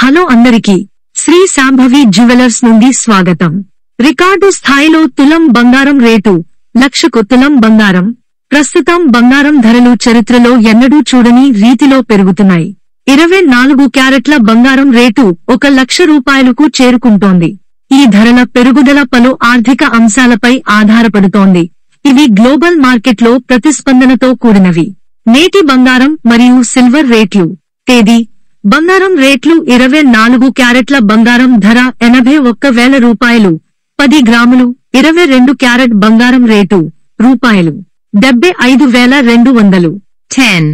hello అందరికీ Shri Shambhavi jewellers నుండి స్వాగతం రికార్డు స్థాయిలో తులం బంగారం రేటు లక్షకు తులం బంగారం ప్రస్తుతం బంగారం ధరలు చరిత్రలో ఎన్నడూ చూడని రీతిలో పెరుగుతున్నాయి ఇరవై నాలుగు క్యారెట్ల బంగారం రేటు ఒక లక్ష రూపాయలకు చేరుకుంటోంది ఈ ధరల పెరుగుదల పలు ఆర్థిక అంశాలపై ఆధారపడుతోంది ఇవి గ్లోబల్ మార్కెట్లో ప్రతిస్పందనతో కూడినవి నేటి బంగారం మరియు సిల్వర్ రేట్లు తేదీ బంగారం రేట్లు ఇరవై నాలుగు క్యారెట్ల బంగారం ధర ఎనభై ఒక్క వేల రూపాయలు పది గ్రాములు ఇరవై రెండు క్యారెట్ బంగారం రేటు రూపాయలు డెబ్బై ఐదు వేల రెండు వందలు 10,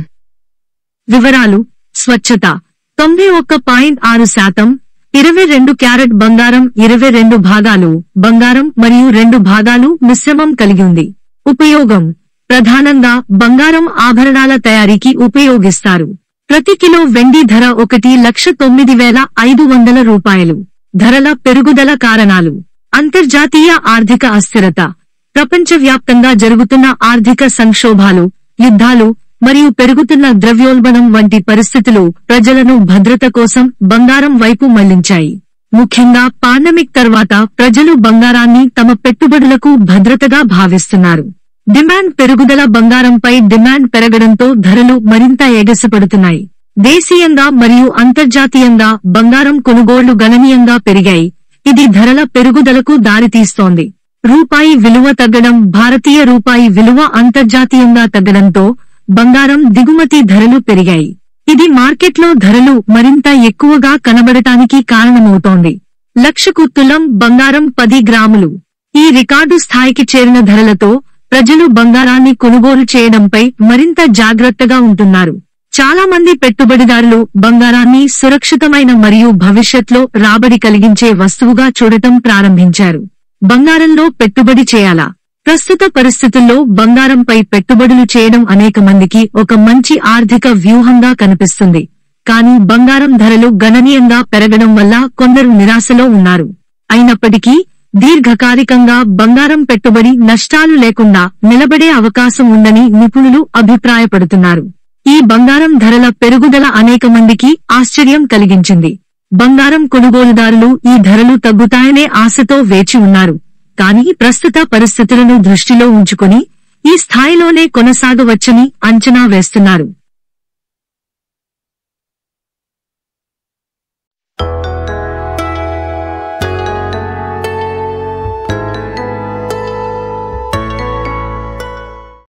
వివరాలు స్వచ్ఛత తొంభై ఒక్క పాయింట్ ఆరు శాతం ఇరవై రెండు క్యారెట్ బంగారం ఇరవై రెండు భాగాలు బంగారం మరియు రెండు భాగాలు మిశ్రమం కలిగి ఉంది ఉపయోగం ప్రధానంగా బంగారం ఆభరణాల తయారీకి ఉపయోగిస్తారు ప్రతి కిలో వెండి ధర ఒకటి లక్ష తొమ్మిది వేల ఐదు వందల రూపాయలు ధరల పెరుగుదల కారణాలు అంతర్జాతీయ ఆర్థిక అస్థిరత ప్రపంచవ్యాప్తంగా జరుగుతున్న ఆర్థిక సంక్షోభాలు యుద్ధాలు మరియు పెరుగుతున్న ద్రవ్యోల్బణం వంటి పరిస్థితులు ప్రజలను భద్రత కోసం బంగారం వైపు మళ్లించాయి ముఖ్యంగా పాండమిక్ తర్వాత ప్రజలు బంగారాన్ని తమ పెట్టుబడులకు భద్రతగా భావిస్తున్నారు డిమాండ్ పెరుగుదల బంగారంపై డిమాండ్ పెరగడంతో ధరలు మరింత ఎగసిపడుతున్నాయి దేశీయంగా మరియు అంతర్జాతీయంగా బంగారం కొనుగోళ్లు గణనీయంగా పెరిగాయి ఇది ధరల పెరుగుదలకు దారితీస్తోంది రూపాయి విలువ తగ్గడం భారతీయ రూపాయి విలువ అంతర్జాతీయంగా తగ్గడంతో బంగారం దిగుమతి ధరలు పెరిగాయి ఇది మార్కెట్లో ధరలు మరింత ఎక్కువగా కనబడటానికి కారణమవుతోంది లక్షకు తులం బంగారం పది గ్రాములు ఈ రికార్డు స్థాయికి చేరిన ధరలతో ప్రజలు బంగారాన్ని కొనుగోలు చేయడంపై మరింత జాగ్రత్తగా ఉంటున్నారు చాలా మంది పెట్టుబడిదారులు బంగారాన్ని సురక్షితమైన మరియు భవిష్యత్లో రాబడి కలిగించే వస్తువుగా చూడటం ప్రారంభించారు బంగారంలో పెట్టుబడి చేయాలా ప్రస్తుత పరిస్థితుల్లో బంగారంపై పెట్టుబడులు చేయడం అనేక మందికి ఒక మంచి ఆర్థిక వ్యూహంగా కనిపిస్తుంది కానీ బంగారం ధరలు గణనీయంగా పెరగడం వల్ల కొందరు నిరాశలో ఉన్నారు అయినప్పటికీ దీర్ఘకాలికంగా బంగారం పెట్టుబడి నష్టాలు లేకుండా నిలబడే అవకాశం ఉందని నిపుణులు అభిప్రాయపడుతున్నారు ఈ బంగారం ధరల పెరుగుదల అనేక మందికి ఆశ్చర్యం కలిగించింది బంగారం కొనుగోలుదారులు ఈ ధరలు తగ్గుతాయనే ఆశతో వేచి ఉన్నారు కానీ ప్రస్తుత పరిస్థితులను దృష్టిలో ఉంచుకొని ఈ స్థాయిలోనే కొనసాగవచ్చని అంచనా వేస్తున్నారు